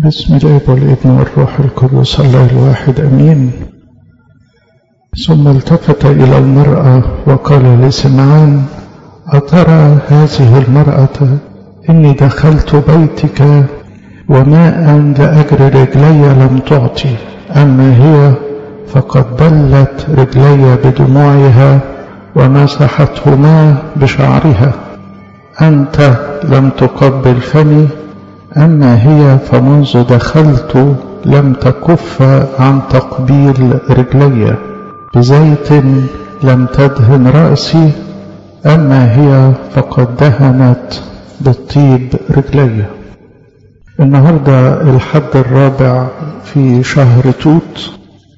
بسم الاب والابن والروح القدس الله الواحد امين ثم التفت الى المراه وقال لسمعان اترى هذه المراه اني دخلت بيتك وماء لاجر رجلي لم تعطي اما هي فقد بلت رجلي بدموعها ومسحتهما بشعرها انت لم تقبل فمي أما هي فمنذ دخلت لم تكف عن تقبيل رجلي بزيت لم تدهن رأسي أما هي فقد دهنت بالطيب رجلي النهاردة الحد الرابع في شهر توت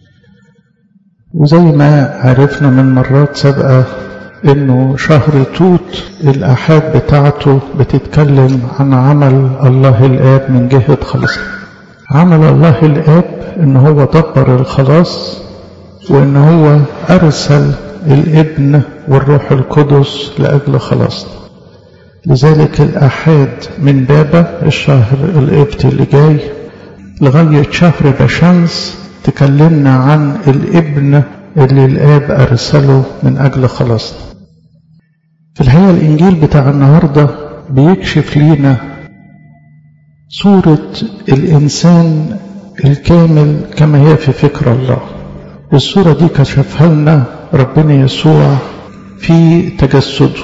وزي ما عرفنا من مرات سابقة انه شهر توت الاحاد بتاعته بتتكلم عن عمل الله الاب من جهة خلاصنا عمل الله الاب ان هو دبر الخلاص وان هو ارسل الابن والروح القدس لاجل خلاصنا لذلك الاحاد من بابا الشهر القبطي اللي جاي لغاية شهر بشمس تكلمنا عن الابن اللي الاب ارسله من اجل خلاصنا في الحقيقة الإنجيل بتاع النهاردة بيكشف لينا صورة الإنسان الكامل كما هي في فكر الله الصورة دي كشفها لنا ربنا يسوع في تجسده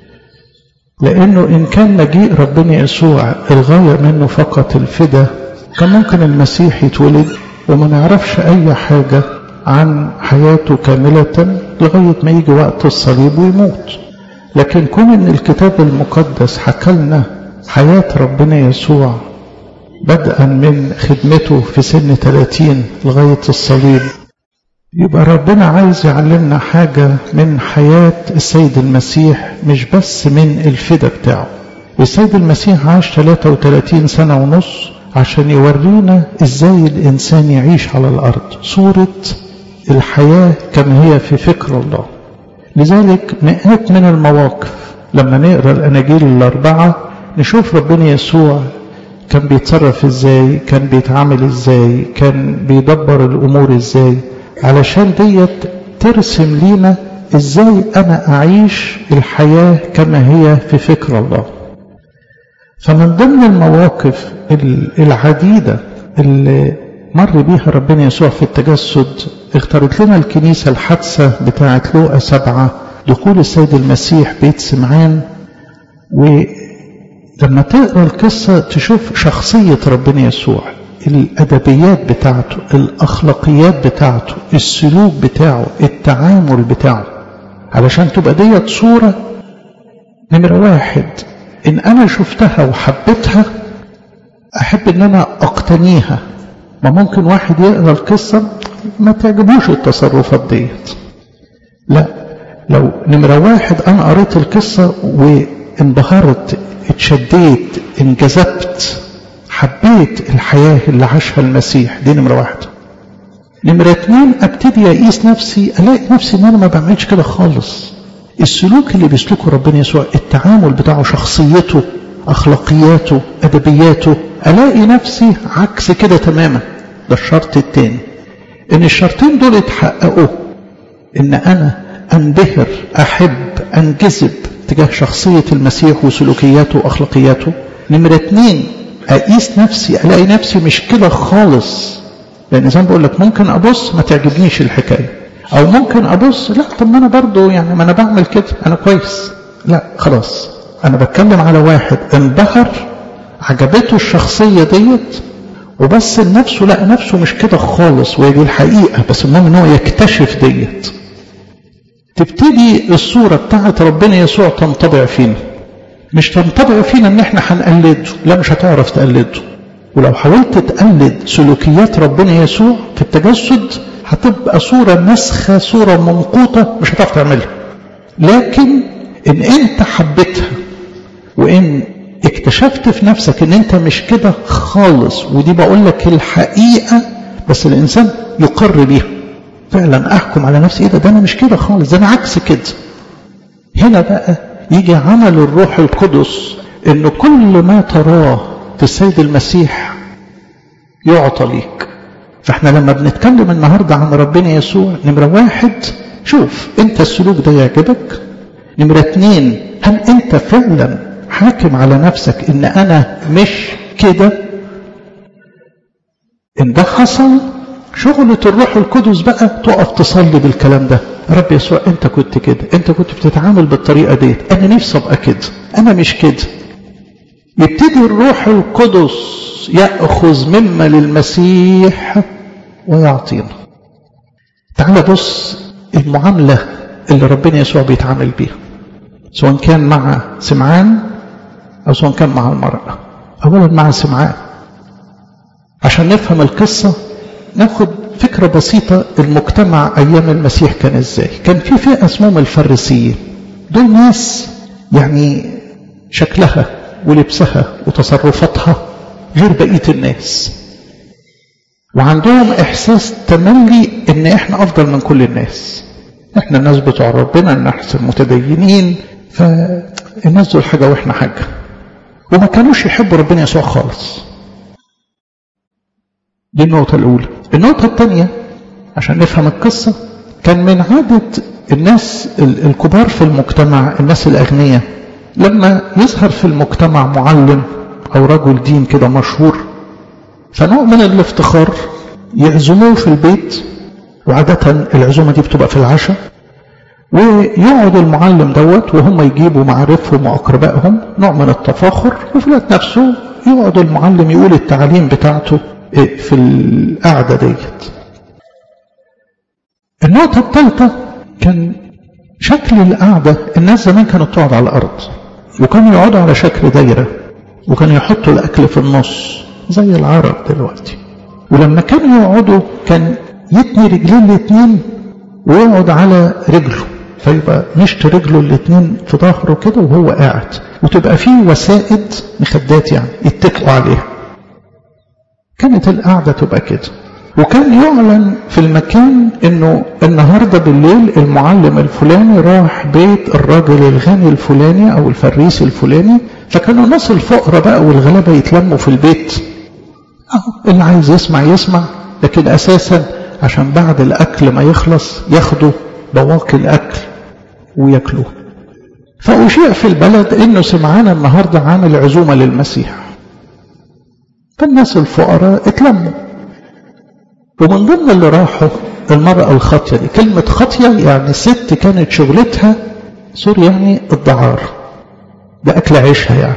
لأنه إن كان مجيء ربنا يسوع الغاية منه فقط الفدا كان ممكن المسيح يتولد وما نعرفش أي حاجة عن حياته كاملة لغاية ما يجي وقت الصليب ويموت لكن كون ان الكتاب المقدس حكى لنا حياة ربنا يسوع بدءا من خدمته في سن 30 لغاية الصليب يبقى ربنا عايز يعلمنا حاجة من حياة السيد المسيح مش بس من الفدا بتاعه السيد المسيح عاش 33 سنة ونص عشان يورينا ازاي الانسان يعيش على الارض صورة الحياة كما هي في فكر الله لذلك مئات من المواقف لما نقرا الاناجيل الاربعه نشوف ربنا يسوع كان بيتصرف ازاي كان بيتعامل ازاي كان بيدبر الامور ازاي علشان ديت ترسم لينا ازاي انا اعيش الحياه كما هي في فكر الله فمن ضمن المواقف العديده اللي مر بيها ربنا يسوع في التجسد اختارت لنا الكنيسة الحادثة بتاعة لوقا سبعة دخول السيد المسيح بيت سمعان ولما تقرا القصة تشوف شخصية ربنا يسوع الأدبيات بتاعته الأخلاقيات بتاعته السلوك بتاعه التعامل بتاعه علشان تبقى ديت صورة نمرة واحد إن أنا شفتها وحبيتها أحب إن أنا أقتنيها ما ممكن واحد يقرا القصه ما تعجبوش التصرفات ديت لا لو نمره واحد انا قريت القصه وانبهرت اتشديت انجذبت حبيت الحياه اللي عاشها المسيح دي نمره واحد نمره اتنين ابتدي اقيس نفسي الاقي نفسي ان انا ما بعملش كده خالص السلوك اللي بيسلكه ربنا يسوع التعامل بتاعه شخصيته اخلاقياته ادبياته الاقي نفسي عكس كده تماما ده الشرط التاني ان الشرطين دول اتحققوا ان انا انبهر احب انجذب تجاه شخصية المسيح وسلوكياته واخلاقياته نمرة اتنين اقيس نفسي الاقي نفسي مش كده خالص لان زي ما بقول لك ممكن ابص ما تعجبنيش الحكاية او ممكن ابص لا طب ما انا برضو يعني ما انا بعمل كده انا كويس لا خلاص انا بتكلم على واحد انبهر عجبته الشخصية ديت وبس لنفسه لقى نفسه مش كده خالص وهي دي الحقيقة بس المهم ان هو يكتشف ديت تبتدي الصورة بتاعت ربنا يسوع تنطبع فينا مش تنطبع فينا ان احنا هنقلده لا مش هتعرف تقلده ولو حاولت تقلد سلوكيات ربنا يسوع في التجسد هتبقى صورة نسخة صورة منقوطة مش هتعرف تعملها لكن ان انت حبيتها وان اكتشفت في نفسك ان انت مش كده خالص ودي بقول لك الحقيقة بس الانسان يقر بيها فعلا احكم على نفسي ايه ده ده انا مش كده خالص ده انا عكس كده هنا بقى يجي عمل الروح القدس ان كل ما تراه في السيد المسيح يعطى ليك فاحنا لما بنتكلم النهاردة عن ربنا يسوع نمرة واحد شوف انت السلوك ده يعجبك نمرة اتنين هل انت فعلا حاكم على نفسك ان انا مش كده ان ده حصل شغلة الروح القدس بقى تقف تصلي بالكلام ده رب يسوع انت كنت كده انت كنت بتتعامل بالطريقة ديت انا نفسي ابقى كده انا مش كده يبتدي الروح القدس يأخذ مما للمسيح ويعطينا تعال بص المعاملة اللي ربنا يسوع بيتعامل بيها سواء كان مع سمعان أو سواء كان مع المرأة أولا مع سمعان عشان نفهم القصة ناخد فكرة بسيطة المجتمع أيام المسيح كان إزاي كان في فئة اسمهم الفريسيين دول ناس يعني شكلها ولبسها وتصرفاتها غير بقية الناس وعندهم إحساس تملي إن إحنا أفضل من كل الناس إحنا الناس بتوع ربنا الناس المتدينين فالناس دول حاجة وإحنا حاجة وما كانوش يحبوا ربنا يسوع خالص دي النقطة الأولى النقطة الثانية عشان نفهم القصة كان من عادة الناس الكبار في المجتمع الناس الأغنياء لما يظهر في المجتمع معلم أو رجل دين كده مشهور فنوع من الافتخار يعزموه في البيت وعادة العزومة دي بتبقى في العشاء ويقعد المعلم دوت وهم يجيبوا معارفهم وأقربائهم نوع من التفاخر وفي الوقت نفسه يقعد المعلم يقول التعليم بتاعته في القعدة ديت النقطة الثالثة كان شكل القعدة الناس زمان كانت تقعد على الأرض وكانوا يقعدوا على شكل دايرة وكانوا يحطوا الأكل في النص زي العرب دلوقتي ولما كانوا يقعدوا كان يتني رجلين الاتنين ويقعد على رجله فيبقى مشط رجله الاتنين في ظهره كده وهو قاعد وتبقى فيه وسائد مخدات يعني يتكئوا عليها كانت القعدة تبقى كده وكان يعلن في المكان انه النهارده بالليل المعلم الفلاني راح بيت الراجل الغني الفلاني او الفريس الفلاني فكانوا الناس الفقراء بقى والغلابه يتلموا في البيت اهو اللي عايز يسمع يسمع لكن اساسا عشان بعد الاكل ما يخلص ياخدوا بواقي الاكل وياكلوه فأشيع في البلد انه سمعان النهارده عامل عزومه للمسيح فالناس الفقراء اتلموا ومن ضمن اللي راحوا المرأة الخاطية دي كلمة خاطية يعني ست كانت شغلتها سوري يعني الدعار ده أكل عيشها يعني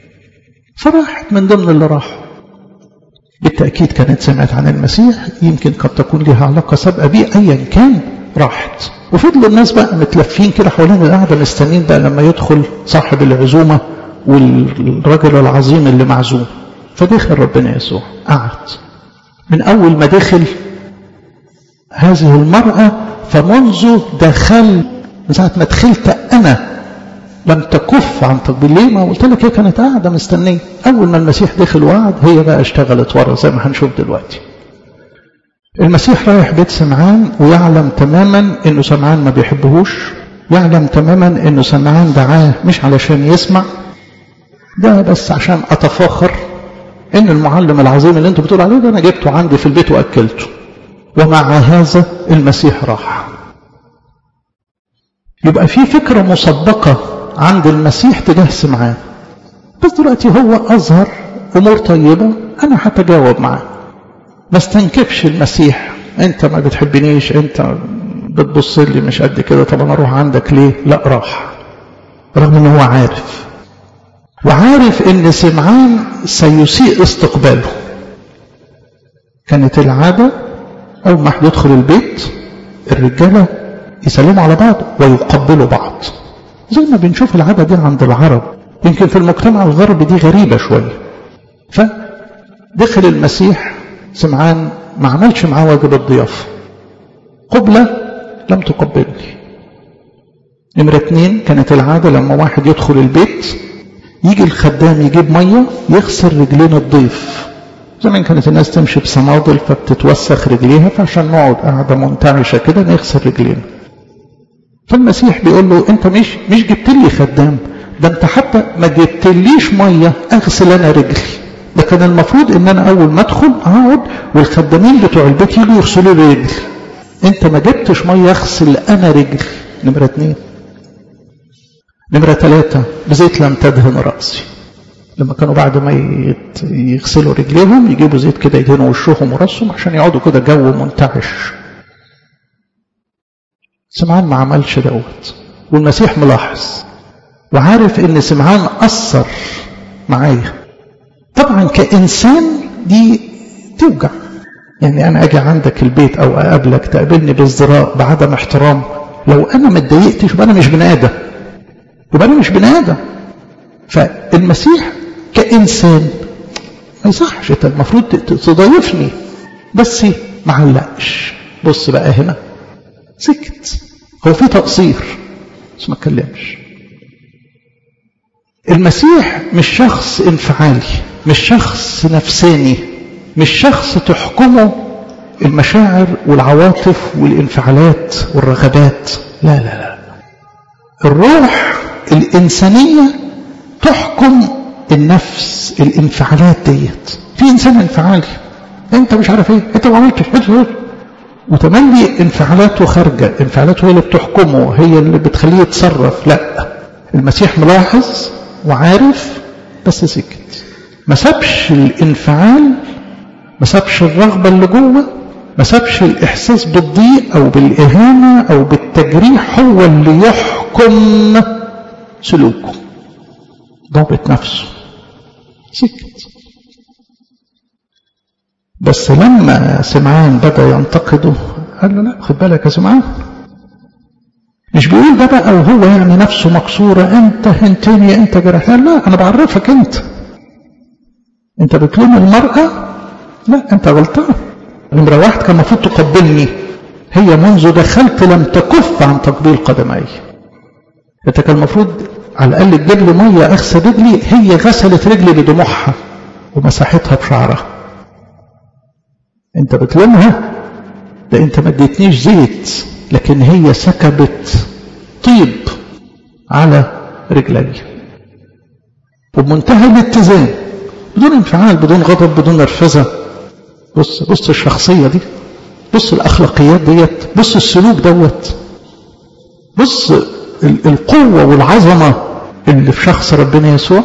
فراحت من ضمن اللي راحوا بالتأكيد كانت سمعت عن المسيح يمكن قد تكون لها علاقة سابقة بيه أيا كان راحت وفضلوا الناس بقى متلفين كده حوالين القعدة مستنين بقى لما يدخل صاحب العزومة والراجل العظيم اللي معزوم فدخل ربنا يسوع قعد من أول ما دخل هذه المرأة فمنذ دخل من ساعة ما دخلت أنا لم تكف عن تقبيل ليه ما قلت لك هي كانت قاعدة مستنية أول ما المسيح دخل وقعد هي بقى اشتغلت ورا زي ما هنشوف دلوقتي المسيح رايح بيت سمعان ويعلم تماما انه سمعان ما بيحبهوش يعلم تماما انه سمعان دعاه مش علشان يسمع ده بس عشان اتفاخر ان المعلم العظيم اللي انتوا بتقول عليه ده انا جبته عندي في البيت واكلته ومع هذا المسيح راح يبقى في فكرة مسبقة عند المسيح تجاه سمعان بس دلوقتي هو أظهر أمور طيبة أنا هتجاوب معاه ما استنكفش المسيح أنت ما بتحبنيش أنت بتبص لي مش قد كده طب أنا أروح عندك ليه لا راح رغم أنه هو عارف وعارف ان سمعان سيسيء استقباله كانت العادة أول ما حد يدخل البيت الرجالة يسلموا على بعض ويقبلوا بعض زي ما بنشوف العادة دي عند العرب يمكن في المجتمع الغربي دي غريبة شوية فدخل المسيح سمعان ما عملش معاه واجب الضيافة قبلة لم تقبلني نمرة اتنين كانت العادة لما واحد يدخل البيت يجي الخدام يجيب مية يغسل رجلين الضيف زمان كانت الناس تمشي بصنادل فبتتوسخ رجليها فعشان نقعد قاعدة منتعشة كده نغسل رجلينا فالمسيح بيقول له انت مش مش جبت لي خدام ده انت حتى ما جبتليش مية اغسل انا رجلي ده كان المفروض ان انا اول ما ادخل اقعد والخدامين بتوع البيت يجوا يغسلوا لي رجلي انت ما جبتش ميه اغسل انا رجلي نمره اتنين نمره ثلاثه بزيت لم تدهن راسي لما كانوا بعد ما يغسلوا رجليهم يجيبوا زيت كده يدهنوا وشهم وراسهم عشان يقعدوا كده جو منتعش سمعان ما عملش دوت والمسيح ملاحظ وعارف ان سمعان اثر معايا طبعا كانسان دي توجع يعني انا اجي عندك البيت او اقابلك تقابلني بازدراء بعدم احترام لو انا ما اتضايقتش يبقى انا مش بني ادم يبقى انا مش بني ادم فالمسيح كانسان ما يصحش انت المفروض تضايفني بس ما علقش بص بقى هنا سكت هو في تقصير بس ما اتكلمش المسيح مش شخص انفعالي مش شخص نفساني مش شخص تحكمه المشاعر والعواطف والانفعالات والرغبات لا لا لا الروح الإنسانية تحكم النفس الانفعالات ديت في إنسان انفعالي أنت مش عارف إيه أنت ما عملتش وتملي انفعالاته خارجة انفعالاته هي اللي بتحكمه هي اللي بتخليه يتصرف لا المسيح ملاحظ وعارف بس سكت ما سابش الانفعال ما سابش الرغبة اللي جوه ما سابش الإحساس بالضيق أو بالإهانة أو بالتجريح هو اللي يحكم سلوكه ضابط نفسه سكت بس لما سمعان بدأ ينتقده قال له لا خد بالك يا سمعان مش بيقول ده بقى وهو يعني نفسه مكسورة انت هنتني انت جرحان لا انا بعرفك انت انت بتلوم المرأة لا انت غلطان نمرة واحد كان المفروض تقبلني هي منذ دخلت لم تكف عن تقبيل قدمي انت كان المفروض على الاقل تجيب لي ميه اغسل رجلي هي غسلت رجلي بدموعها ومسحتها بشعرها انت بتلومها ده انت ما اديتنيش زيت لكن هي سكبت طيب على رجلي وبمنتهى الاتزان بدون انفعال بدون غضب بدون نرفزه بص بص الشخصيه دي بص الاخلاقيات ديت بص السلوك دوت بص القوه والعظمه اللي في شخص ربنا يسوع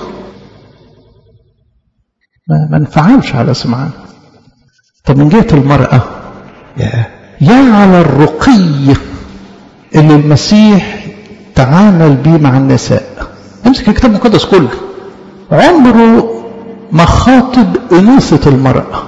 ما, ما انفعلش على سمعان طب من جهه المراه يا يا على الرقي اللي المسيح تعامل بيه مع النساء امسك الكتاب المقدس كله عمره ما خاطب انوثه المراه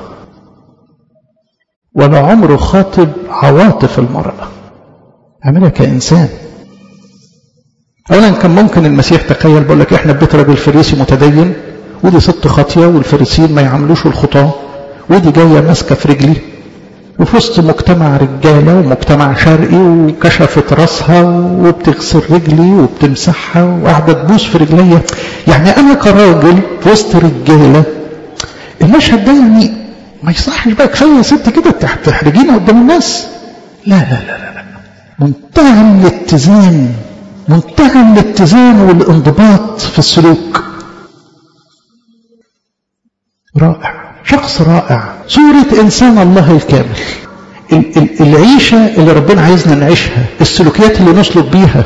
ولا عمره خاطب عواطف المرأة عملها كإنسان أولا كان ممكن المسيح تخيل بقول لك إحنا بيت راجل فريسي متدين ودي ست خاطية والفريسيين ما يعملوش الخطاة ودي جاية ماسكة في رجلي وفي وسط مجتمع رجالة ومجتمع شرقي وكشفت راسها وبتغسل رجلي وبتمسحها وقاعدة تبوس في رجليا يعني أنا كراجل في وسط رجالة المشهد ده يعني ما يصحش بقى كفايه يا ست كده تحرجينا قدام الناس لا لا لا لا, لا. منتهى الاتزان منتهى الاتزان والانضباط في السلوك رائع شخص رائع صورة إنسان الله الكامل العيشة اللي ربنا عايزنا نعيشها السلوكيات اللي نسلك بيها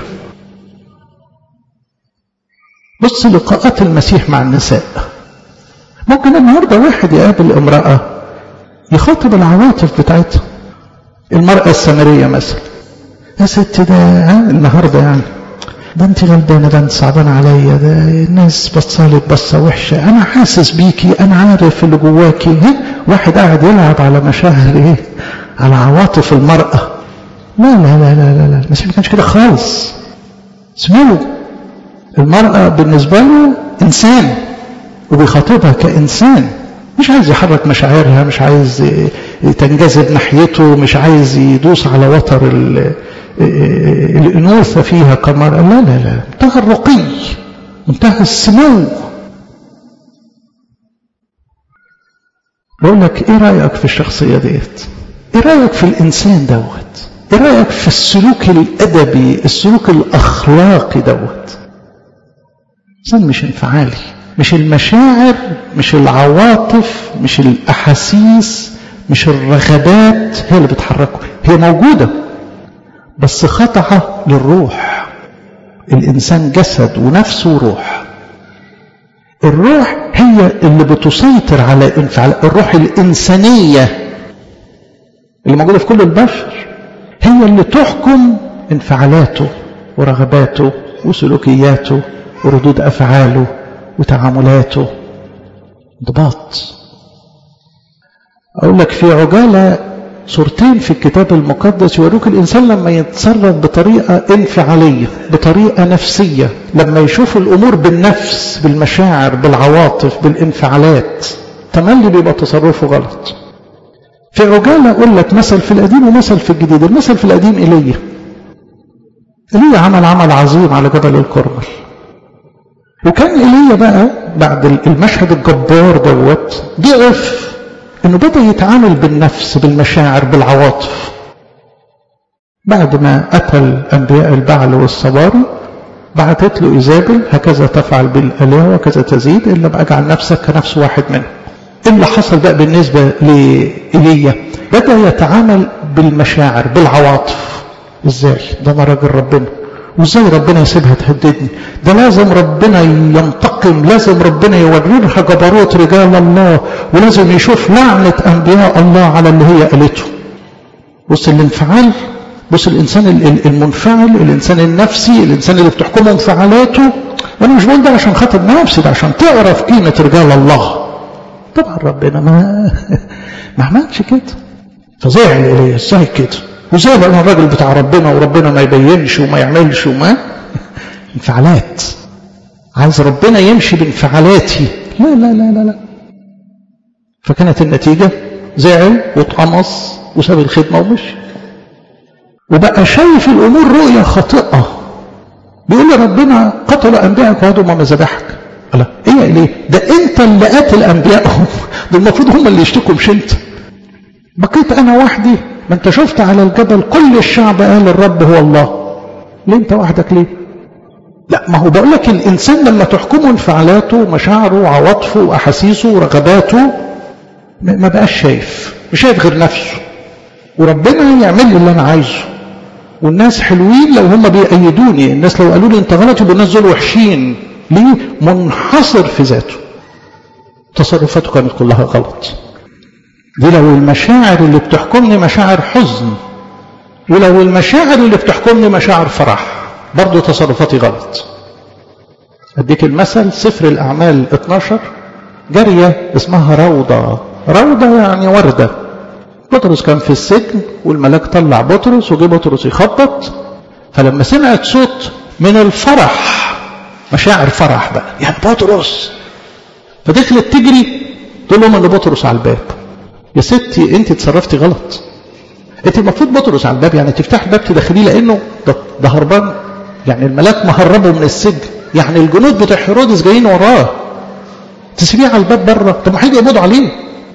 بص لقاءات المسيح مع النساء ممكن النهارده واحد يقابل امرأة يخاطب العواطف بتاعتها المرأة السامرية مثلا يا ست ده ها النهارده يعني ده انت غلبانه ده انت صعبان عليا ده الناس بصالك بصه وحشه انا حاسس بيكي انا عارف اللي جواكي ها واحد قاعد يلعب على مشاعر ايه على عواطف المراه لا لا لا لا لا, لا. المسيح ما كانش كده خالص اسمعوا المراه بالنسبه له انسان وبيخاطبها كإنسان مش عايز يحرك مشاعرها مش عايز تنجذب ناحيته مش عايز يدوس على وتر الأنوثة فيها كمرأة لا لا لا منتهى الرقي منتهى السمو بقول لك ايه رأيك في الشخصية ديت ايه رأيك في الإنسان دوت ايه رأيك في السلوك الأدبي السلوك الأخلاقي دوت إنسان مش انفعالي مش المشاعر مش العواطف مش الأحاسيس مش الرغبات هي اللي بتحركه هي موجودة بس خضعة للروح الإنسان جسد ونفس وروح الروح هي اللي بتسيطر على انفعال الروح الإنسانية اللي موجودة في كل البشر هي اللي تحكم انفعالاته ورغباته وسلوكياته وردود أفعاله وتعاملاته انضباط أقول لك في عجالة صورتين في الكتاب المقدس يوروك الإنسان لما يتصرف بطريقة انفعالية بطريقة نفسية لما يشوف الأمور بالنفس بالمشاعر بالعواطف بالانفعالات تملي بيبقى تصرفه غلط في عجالة أقول لك مثل في القديم ومثل في الجديد المثل في القديم إيليا إيليا عمل عمل عظيم على جبل الكرمل وكان إيليا بقى بعد المشهد الجبار دوت ضعف انه بدا يتعامل بالنفس بالمشاعر بالعواطف بعد ما قتل انبياء البعل والصباري بعتت له ايزابل هكذا تفعل بالالهه وكذا تزيد الا باجعل نفسك كنفس واحد منهم ايه اللي حصل بقى بالنسبه لايليا بدا يتعامل بالمشاعر بالعواطف ازاي ده انا راجل ربنا وازاي ربنا يسيبها تهددني ده لازم ربنا ينتقم لازم ربنا يوريلها جبروت رجال الله ولازم يشوف لعنة أنبياء الله على اللي هي قالته بص الانفعال بص الإنسان المنفعل الإنسان النفسي الإنسان اللي بتحكمه انفعالاته وأنا مش بقول ده عشان خاطر نفسي ده عشان تعرف قيمة رجال الله طبعا ربنا ما ما عملش كده فزعل إليه ازاي كده وزي بقى الراجل بتاع ربنا وربنا ما يبينش وما يعملش وما انفعالات عايز ربنا يمشي بانفعالاتي لا لا لا لا لا فكانت النتيجة زعل واتقمص وساب الخدمة ومشي وبقى شايف الأمور رؤية خاطئة بيقول لي ربنا قتل أنبيائك وهدم مذابحك لا ايه ليه ده انت اللي قاتل انبيائهم ده المفروض هم اللي يشتكوا مش انت بقيت انا وحدي ما انت شفت على الجبل كل الشعب قال الرب هو الله ليه انت وحدك ليه لا ما هو بقول لك الانسان لما تحكمه انفعالاته ومشاعره وعواطفه واحاسيسه ورغباته ما بقاش شايف مش شايف غير نفسه وربنا يعمل لي اللي انا عايزه والناس حلوين لو هم بيأيدوني الناس لو قالوا لي انت غلط يبقوا الناس دول وحشين ليه منحصر في ذاته تصرفاته كانت كلها غلط دي لو المشاعر اللي بتحكمني مشاعر حزن ولو المشاعر اللي بتحكمني مشاعر فرح برضه تصرفاتي غلط اديك المثل سفر الاعمال 12 جارية اسمها روضة روضة يعني وردة بطرس كان في السجن والملاك طلع بطرس وجه بطرس يخبط فلما سمعت صوت من الفرح مشاعر فرح بقى يعني بطرس فدخلت تجري تقول لهم ان بطرس على الباب يا ستي انت اتصرفتي غلط انت المفروض بطرس على الباب يعني تفتح الباب تدخليه لانه ده, ده هربان يعني الملاك مهربه من السجن يعني الجنود بتوع هيرودس جايين وراه تسيبيه على الباب بره طب ما هيجوا يقبضوا عليه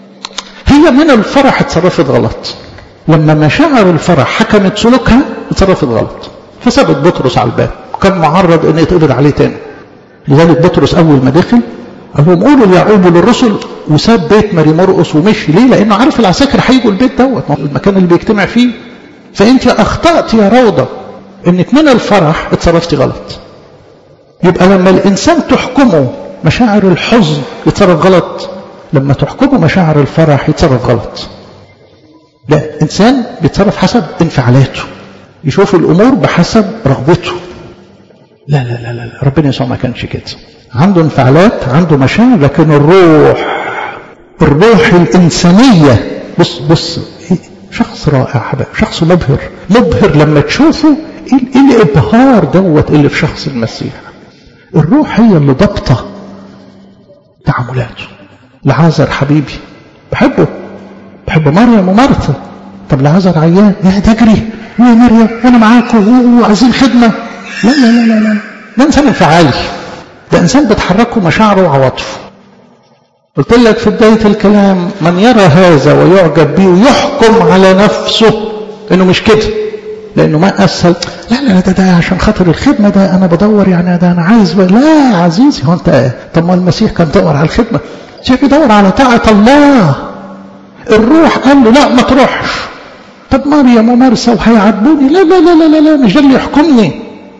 هي من الفرح اتصرفت غلط لما مشاعر الفرح حكمت سلوكها اتصرفت غلط فسابت بطرس على الباب كان معرض ان يتقبض عليه تاني لذلك بطرس اول ما دخل قال لهم قولوا ليعقوب للرسل وساب بيت ماري مرقس ومشي ليه لانه عارف العساكر هيجوا البيت دوت المكان اللي بيجتمع فيه فانت اخطات يا روضه انك من الفرح اتصرفتي غلط يبقى لما الانسان تحكمه مشاعر الحزن يتصرف غلط لما تحكمه مشاعر الفرح يتصرف غلط لا انسان بيتصرف حسب انفعالاته يشوف الامور بحسب رغبته لا لا لا لا ربنا يسوع ما كانش كده عنده انفعالات عنده مشاعر لكن الروح الروح الإنسانية بص بص شخص رائع حبيب شخص مبهر مبهر لما تشوفه ايه الابهار دوت اللي في شخص المسيح الروح هي اللي ضبطه تعاملاته لعازر حبيبي بحبه بحب مريم ومرثا طب لعازر عيان يا تجري يا مريم وانا معاكم وعايزين خدمه لا لا لا لا لا ده انسان انفعالي ده انسان بتحركه مشاعره وعواطفه قلت لك في بدايه الكلام من يرى هذا ويعجب به ويحكم على نفسه انه مش كده لانه ما اسهل لا لا ده ده عشان خاطر الخدمه ده انا بدور يعني ده انا عايز ب... لا يا عزيزي هو انت طب ما المسيح كان دور على الخدمه شايف يدور على طاعه الله الروح قال له لا ما تروحش طب مريم ومرسى وهيعاتبوني لا لا لا لا لا, لا مش ده اللي يحكمني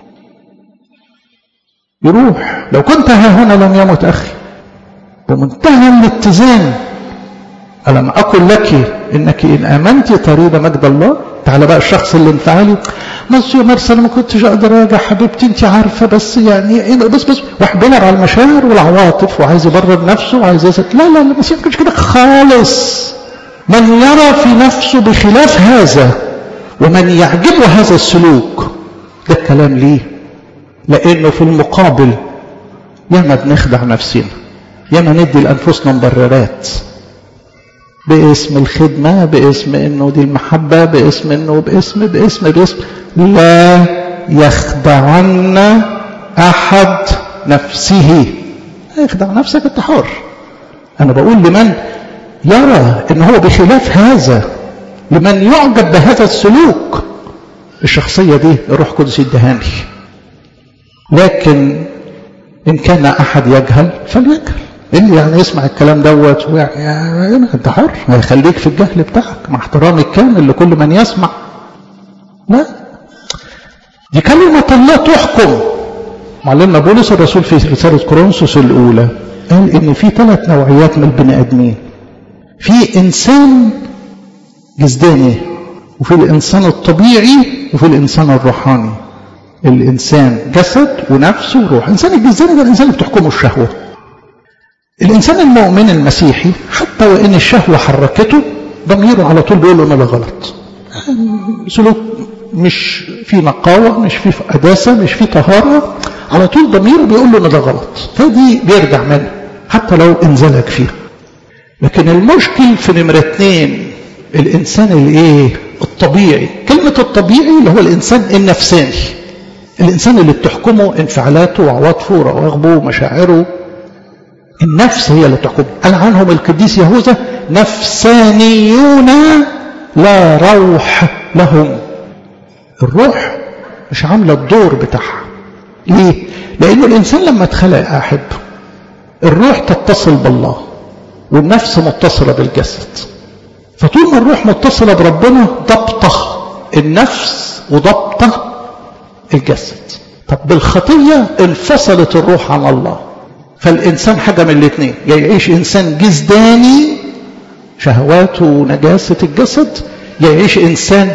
يروح لو كنت ها هنا لم يمت اخي بمنتهى الاتزان ألم أقل لك إنك إن آمنت تريد مجد الله تعالى بقى الشخص اللي انفعالي بس يا مرسى أنا ما كنتش أقدر أراجع حبيبتي أنت عارفة بس يعني بس بس واحد بيلعب على المشاعر والعواطف وعايز يبرر نفسه وعايز يسكت لا لا لا بس ما كانش كده خالص من يرى في نفسه بخلاف هذا ومن يعجبه هذا السلوك ده الكلام ليه لأنه في المقابل ياما بنخدع نفسنا ياما ندي لأنفسنا مبررات باسم الخدمة باسم انه دي المحبة باسم انه باسم باسم باسم لا يخدعن احد نفسه يخدع نفسك انت حر انا بقول لمن يرى ان هو بخلاف هذا لمن يعجب بهذا السلوك الشخصية دي الروح القدس يدهاني لكن ان كان احد يجهل فليجهل اللي يعني يسمع الكلام دوت يعني انت حر هيخليك في الجهل بتاعك مع احترامي الكامل لكل من يسمع لا دي كلمة الله تحكم معلمنا بولس الرسول في رسالة كورنثوس الأولى قال إن في ثلاث نوعيات من البني آدمين في إنسان جسداني وفي الإنسان الطبيعي وفي الإنسان الروحاني الإنسان جسد ونفس وروح الإنسان الجسداني ده الإنسان اللي بتحكمه الشهوة الإنسان المؤمن المسيحي حتى وإن الشهوة حركته ضميره على طول بيقول له إن ده غلط سلوك مش في نقاوة مش في قداسة مش في طهارة على طول ضميره بيقول له إن ده غلط فدي بيرجع منها حتى لو انزلق فيها لكن المشكل في نمرة اتنين الإنسان الإيه الطبيعي كلمة الطبيعي اللي هو الإنسان النفساني الإنسان اللي بتحكمه انفعالاته وعواطفه ورغبه ومشاعره النفس هي اللي تحكم قال عنهم القديس يهوذا نفسانيون لا روح لهم الروح مش عامله الدور بتاعها ليه لان الانسان لما اتخلق احب الروح تتصل بالله والنفس متصله بالجسد فطول ما الروح متصله بربنا ضبطه النفس وضبطه الجسد طب بالخطيه انفصلت الروح عن الله فالإنسان حاجة من الاثنين يا يعيش إنسان جسداني شهواته ونجاسة الجسد يا يعيش إنسان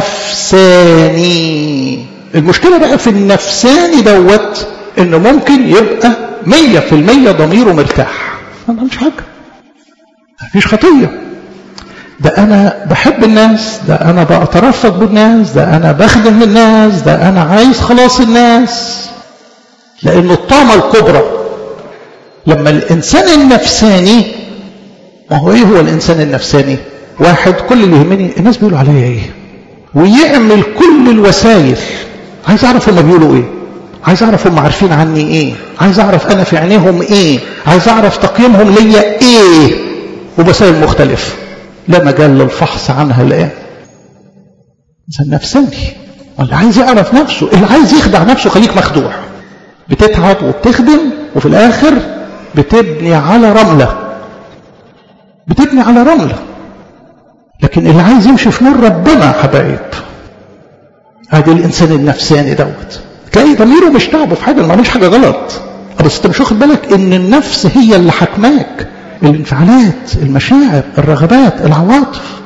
نفساني المشكلة بقى في النفساني دوت إنه ممكن يبقى مية في المية ضميره مرتاح ما عملش حاجة مفيش خطية ده أنا بحب الناس ده أنا بترفق بالناس ده أنا بخدم الناس ده أنا عايز خلاص الناس لأنه الطامة الكبرى لما الإنسان النفساني ما هو إيه هو الإنسان النفساني واحد كل اللي يهمني الناس بيقولوا عليا إيه ويعمل كل الوسائل عايز أعرف هم بيقولوا إيه عايز أعرف هم عارفين عني إيه عايز أعرف أنا في عينيهم إيه عايز أعرف تقييمهم ليا إيه ووسائل مختلفة لا مجال للفحص عنها الآن إنسان نفساني اللي عايز يعرف نفسه اللي عايز يخدع نفسه خليك مخدوع بتتعب وبتخدم وفي الآخر بتبني على رملة بتبني على رملة لكن اللي عايز يمشي في نور ربنا حبايب ادي الانسان النفساني دوت تلاقي ضميره مش تعبه في حاجه ما عملش حاجه غلط بس انت مش واخد بالك ان النفس هي اللي حكماك الانفعالات المشاعر الرغبات العواطف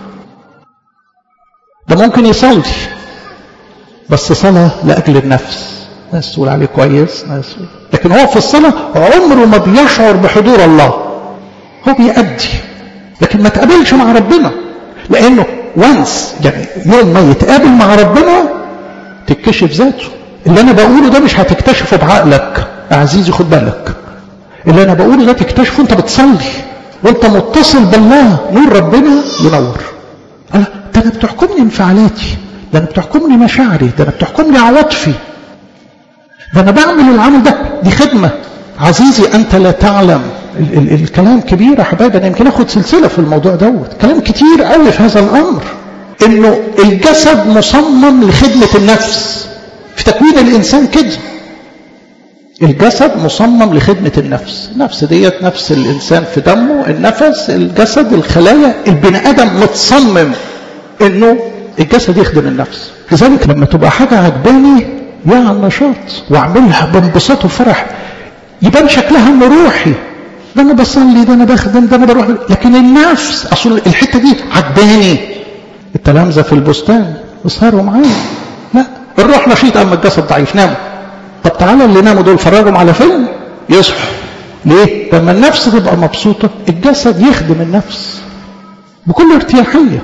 ده ممكن يصلي بس صلاة لأجل النفس ناس تقول عليه كويس ناس لكن هو في الصلاة عمره ما بيشعر بحضور الله هو بيأدي لكن ما تقابلش مع ربنا لأنه وانس يعني يوم ما يتقابل مع ربنا تكتشف ذاته اللي أنا بقوله ده مش هتكتشفه بعقلك يا عزيزي خد بالك اللي أنا بقوله ده تكتشفه أنت بتصلي وأنت متصل بالله نور ربنا ينور أنا ده أنا بتحكمني انفعالاتي ده أنا بتحكمني مشاعري ده أنا بتحكمني عواطفي ده أنا بعمل العمل ده دي خدمة عزيزي أنت لا تعلم ال ال الكلام كبير يا حبايبي أنا يمكن أخد سلسلة في الموضوع دوت كلام كتير قوي في هذا الأمر انه الجسد مصمم لخدمة النفس في تكوين الانسان كده الجسد مصمم لخدمة النفس النفس ديت نفس الانسان في دمه النفس الجسد الخلايا البني ادم متصمم انه الجسد يخدم النفس لذلك لما تبقى حاجة عجباني يا على النشاط واعملها بانبساط وفرح يبان شكلها انه روحي ده انا بصلي ده انا بخدم ده انا بروح لكن النفس اصل الحته دي عجباني التلامذه في البستان اسهروا معايا لا الروح نشيط اما الجسد ضعيف ناموا طب تعالى اللي ناموا دول فرجهم على فيلم يصحوا ليه؟ لما النفس تبقى مبسوطه الجسد يخدم النفس بكل ارتياحيه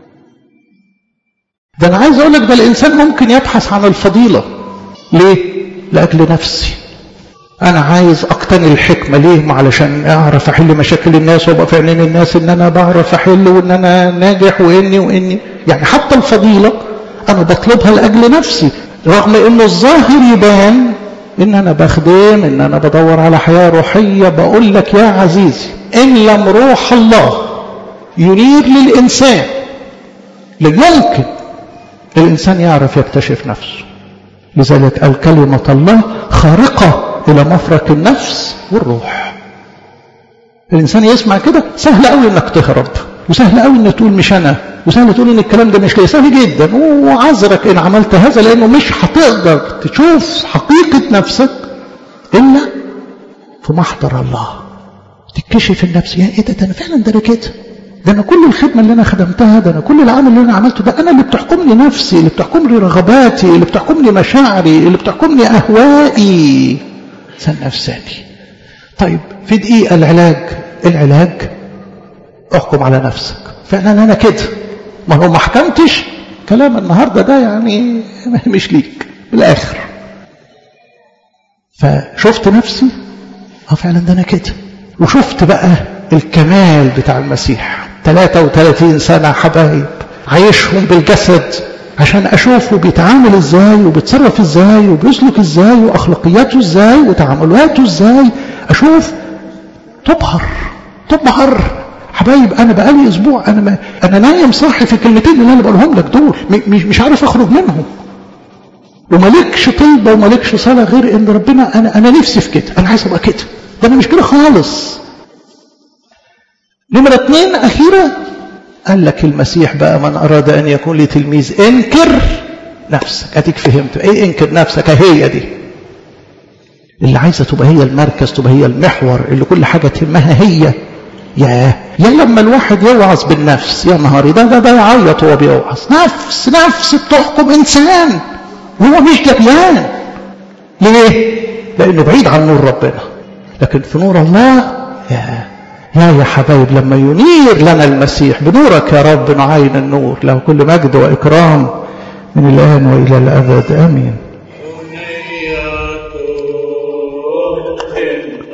ده انا عايز اقول لك ده الانسان ممكن يبحث عن الفضيله ليه؟ لاجل نفسي انا عايز اقتني الحكمه ليه ما علشان اعرف احل مشاكل الناس وابقى في عينين الناس ان انا بعرف احل وان انا ناجح واني واني يعني حتى الفضيله انا بطلبها لاجل نفسي رغم انه الظاهر يبان ان انا بخدم ان انا بدور على حياه روحيه بقول لك يا عزيزي ان لم روح الله ينير للانسان ليمكن الانسان يعرف يكتشف نفسه لذلك قال كلمه الله خارقه إلى مفرق النفس والروح الإنسان يسمع كده سهل قوي إنك تهرب وسهل قوي إنك تقول مش أنا وسهل تقول إن الكلام ده مش كده سهل جدا وعذرك إن عملت هذا لأنه مش هتقدر تشوف حقيقة نفسك إلا في محضر الله تكشف النفس يا إيه ده, ده أنا فعلا ده أنا كده ده أنا كل الخدمة اللي أنا خدمتها ده أنا كل العمل اللي أنا عملته ده أنا اللي بتحكم لي نفسي اللي بتحكم لي رغباتي اللي بتحكم لي مشاعري اللي بتحكم لي أهوائي إنسان نفساني طيب في دقيقة العلاج العلاج احكم على نفسك فعلا أنا كده ما هو ما حكمتش كلام النهاردة ده يعني مش ليك بالآخر فشفت نفسي اه فعلا ده أنا كده وشفت بقى الكمال بتاع المسيح 33 سنة حبايب عايشهم بالجسد عشان اشوفه بيتعامل ازاي وبيتصرف ازاي وبيسلك ازاي واخلاقياته ازاي وتعاملاته ازاي اشوف تبهر تبهر حبايب انا بقالي اسبوع انا ما انا نايم صاحي في الكلمتين اللي انا بقولهم لك دول مش مش عارف اخرج منهم ومالكش طلبه ومالكش صلاه غير ان ربنا انا انا نفسي في كده انا عايز ابقى كده ده انا مش كده خالص نمره اثنين اخيره قال لك المسيح بقى من أراد أن يكون لي تلميذ انكر نفسك أديك فهمت إيه انكر نفسك هي دي اللي عايزة تبقى هي المركز تبقى هي المحور اللي كل حاجة تهمها هي يا يا لما الواحد يوعظ بالنفس يا نهاري ده ده ده يعيط وهو بيوعظ نفس نفس بتحكم إنسان وهو مش جبلان ليه؟ لأنه بعيد عن نور ربنا لكن في نور الله يا يا يا حبايب لما ينير لنا المسيح بنورك يا رب نعين النور له كل مجد وإكرام من الآن وإلى الأبد آمين